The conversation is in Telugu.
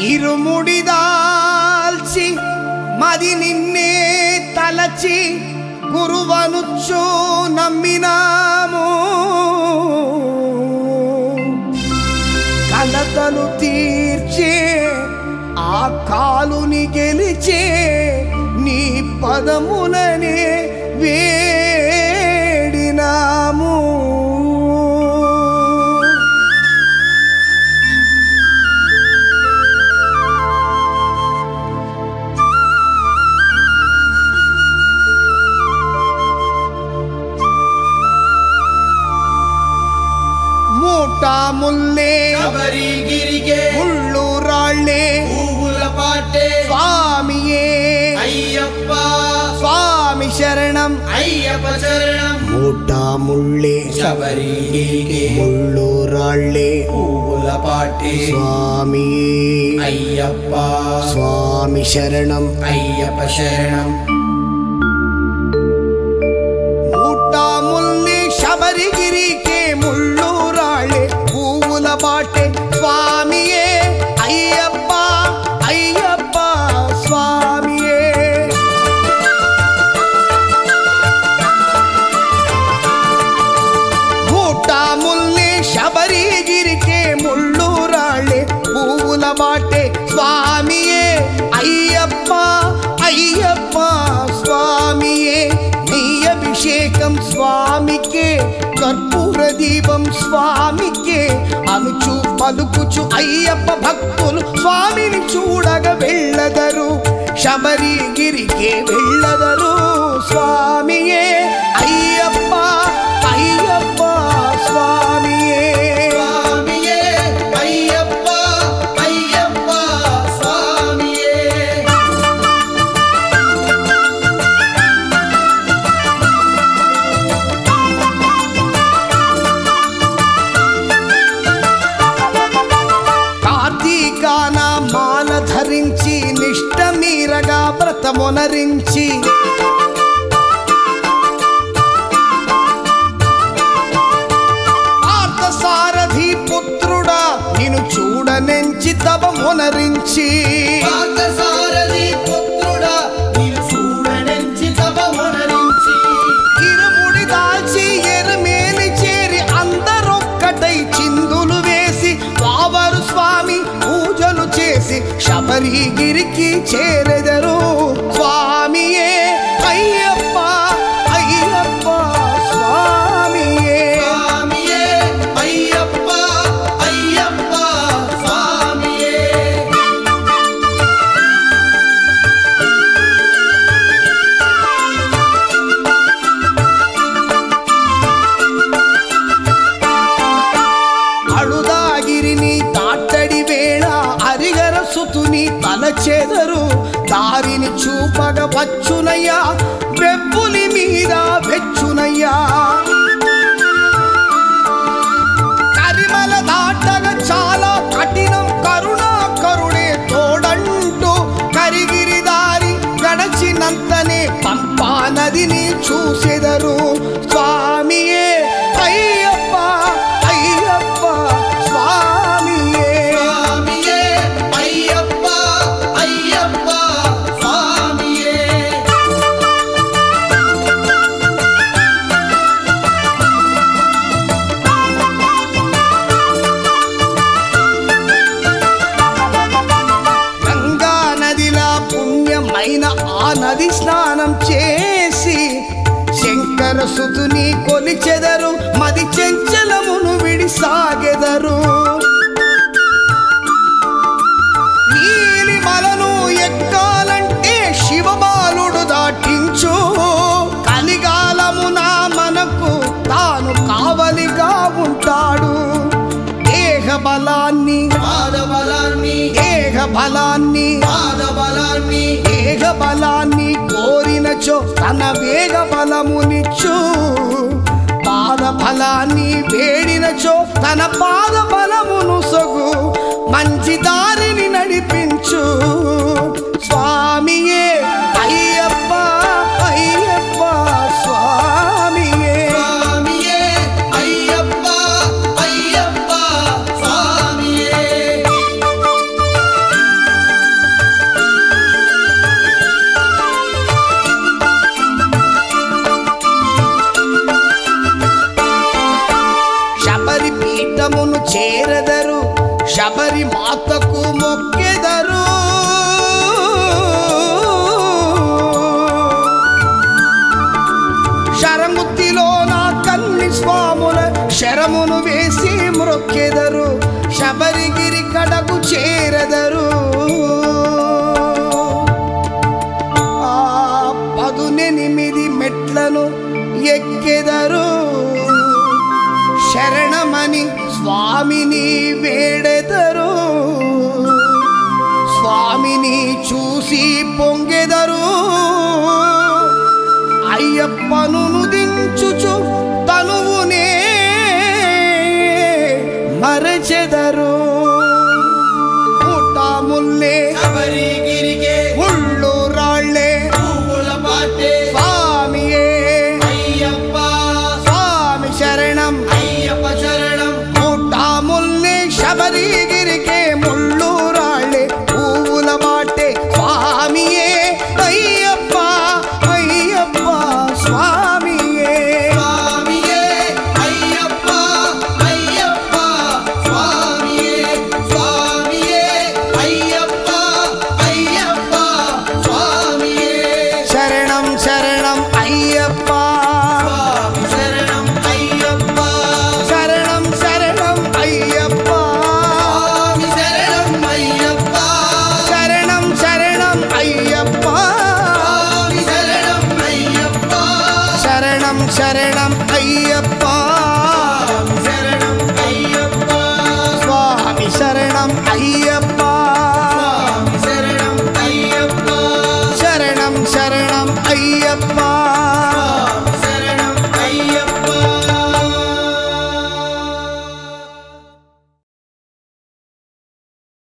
ఇరుముడిదాల్చి మది నిన్నే తలచి గురువనుచు నమ్మినాము కలతలు తీర్చే ఆ కాలుని గెలిచే నీ పదములనే వేడినాము మూటా ముల్లే శబరిగిరిగే ముళ్ళు రాళ్ళే పువ్వుల పాటే స్వామియే అయ్యప్ప స్వామి శరణం అయ్యప్ప చరణం మూటా ముళ్ళే శబరిగిరిగే ముళ్ళు రాళ్ళే పువ్వుల పాటే స్వామి అయ్యప్ప స్వామి శరణం అయ్యప్ప శరణం మూటా ముల్లి శబరిగిరికే ముళ్ళు రాళ్ళే పువ్వుల బాటే స్వామియే అయ్యప్ప అయ్యప్ప స్వామియే మూటా ముల్లి శబరిగిరికే ముళ్ళు రాళ్ళే పువ్వుల బాటే స్వామియే అయ్యప్ప అయ్యప్ప స్వామియే నీ అభిషేకం స్వామికే కర్పూర దీపం స్వామికే అనుచు పలుకుచు అయ్యప్ప భక్తులు స్వామిని చూడగ వెళ్ళదరు శబరిగిరికే వెళ్ళదరు స్వామియే అయ్యప్ప అయ్యప్ప స్వామియే స్వామియే అయ్యప్ప అయ్యప్ప స్వామియే కార్తీకాన మాల ధరించి నిష్ట మీరగా వ్రతమునరించి పార్థసారథి పుత్రుడా నిన్ను చూడనెంచి తపమునరించి పార్థసారథి పుత్రుడా నీవు చూడనెంచి తపమునరించి ఇరుముడి దాల్చి ఎరుమేలి చేరి అందరొక్కటై చిందులు వేసి వావరు స్వామి పూజలు చేసి శబరిగిరికి చేరెదరు స్వామియే అయ్యప్ప అయ్యప్ప స్వామియే స్వామియే అయ్యప్ప అయ్యప్ప స్వామియే అడుదాగిరిని తాట్టడి వేళ అరిగర సుతుని తలచెదరు దారిని చూపగ వచ్చునయ్యా వెప్పులి మీద వెచ్చునయ్యా కరిమల దాటగ చాలా కఠినం కరుణా కరుడే తోడంటూ కరిగిరి దారి గడచినంతనే పంపా నదిని చూసెదరు స్వామియే అయ్యప్ప అయ్యప్ప స్వామియే స్వామియే అయ్యప్ప అయ్యప్ప స్వామియే గంగా నదిలా పుణ్యమైన ఆ నది స్నానం చేసి శంకర సుతుని కొలిచెదరు మది చెంచలమును విడిసాగెదరు నీలిమలను ఎక్కాలంటే శివబాలుడు దాటించు కలిగాలమున మనకు తాను కావలిగా ఉంటాడు దేహ బలాన్ని పాద బలాన్ని దేహ బలాన్ని పాద బలాన్ని వేగ బలాన్ని కోరినచో తన వేగ బలమునిచ్చు పాద బలాన్ని వేడినచో తన పాద బలమును సొగు మంచి దారిని నడిపించు స్వామియే అయ్యప్ప అయ్యప్ప స్వామియే స్వామియే అయ్యప్ప అయ్యప్ప స్వామియే తీరమును చేరదరు శబరి మాతకు మొక్కెదరు శరముత్తిలో నా కన్ని స్వాముల శరమును వేసి మ్రొక్కెదరు శబరిగిరి కడకు చేరదరు ఆ పదునెనిమిది మెట్లను ఎక్కెదరు శరణమని స్వామిని వేడెదరు స్వామిని చూసి పొంగెదరు అయ్యప్పను దించుచు తనువునే మరచెదరు ముట్టాముల్లే శబరిగిరికే ముళ్ళు రాళ్ళే పువ్వుల పాటే స్వామియే అయ్యప్ప స్వామి శరణం అయ్యప్ప శరణం ముట్టాముల్లే శబరిగిరికే ముళ్ళు రాళ్ళే పువ్వుల బాటే స్వామియే అయ్యప్ప అయ్యప్ప స్వామియే స్వామియే అయ్యప్ప అయ్యప్ప స్వామియే స్వామియే అయ్యప్ప అయ్యప్ప స్వామియే శరణం శరణం అయ్యప్ప స్వామి శరణం అయ్యప్ప శరణం శరణం అయ్యప్ప స్వామి శరణం అయ్యప్ప శరణం శరణం అయ్యప్ప స్వామి శరణం అయ్యప్ప శరణం శరణం అయ్యప్ప స్వామి శరణం అయ్యప్ప స్వామి శరణం అయ్యప్ప స్వామి శరణం అయ్యప్ప శరణం శరణం అయ్యప్ప